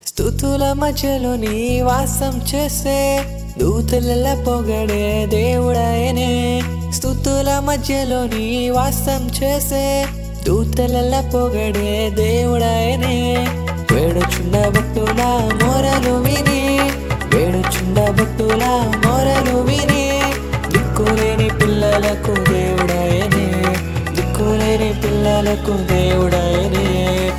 స్థుతుల మధ్యలో నీ వాసం చేసే దూతల పొగడే దేవుడాయనే స్థుతుల మధ్యలో నీ వాసం చేసే దూతల పొగడే దేవుడాయనే వేడుచుండ భక్తుల మొరలు విని వేడుచుండ భక్తుల మొరలు విని దిక్కులేని పిల్లలకు దేవుడాయనే దిక్కులేని పిల్లలకు దేవుడాయనే